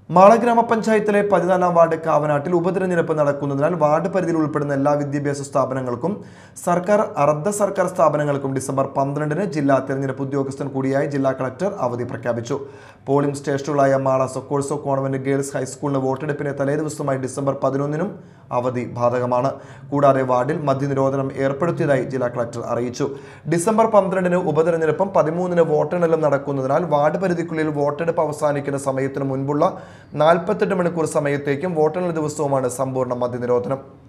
മാള ഗ്രാമപഞ്ചായത്തിലെ പതിനാലാം വാർഡ് കാവനാട്ടിൽ ഉപതെരഞ്ഞെടുപ്പ് നടക്കുന്നതിനാൽ വാർഡ് പരിധിയിൽ ഉൾപ്പെടുന്ന എല്ലാ വിദ്യാഭ്യാസ സ്ഥാപനങ്ങൾക്കും സർക്കാർ അർദ്ധ സർക്കാർ സ്ഥാപനങ്ങൾക്കും ഡിസംബർ പന്ത്രണ്ടിന് ജില്ലാ തെരഞ്ഞെടുപ്പ് ഉദ്യോഗസ്ഥൻ കൂടിയായി ജില്ലാ കളക്ടർ അവധി പ്രഖ്യാപിച്ചു പോളിംഗ് സ്റ്റേഷനുകളായ മാള സൊക്കോൾസോ കോൺവെന്റ് ഗേൾസ് ഹൈസ്കൂളിന് വോട്ടെടുപ്പിന് തലേദിവസമായി ഡിസംബർ പതിനൊന്നിനും അവധി ബാധകമാണ് കൂടാതെ വാർഡിൽ മദ്യനിരോധനം ഏർപ്പെടുത്തിയതായി ജില്ലാ കളക്ടർ അറിയിച്ചു ഡിസംബർ പന്ത്രണ്ടിന് ഉപതെരഞ്ഞെടുപ്പും പതിമൂന്നിന് വോട്ടെണ്ണലും നടക്കുന്നതിനാൽ വാർഡ് പരിധിക്കുള്ളിൽ വോട്ടെടുപ്പ് അവസാനിക്കുന്ന സമയത്തിന് മുൻപുള്ള നാൽപ്പത്തെട്ട് മണിക്കൂർ സമയത്തേക്കും വോട്ടെണ്ണൽ ദിവസവുമാണ് സമ്പൂർണ്ണ മദ്യനിരോധനം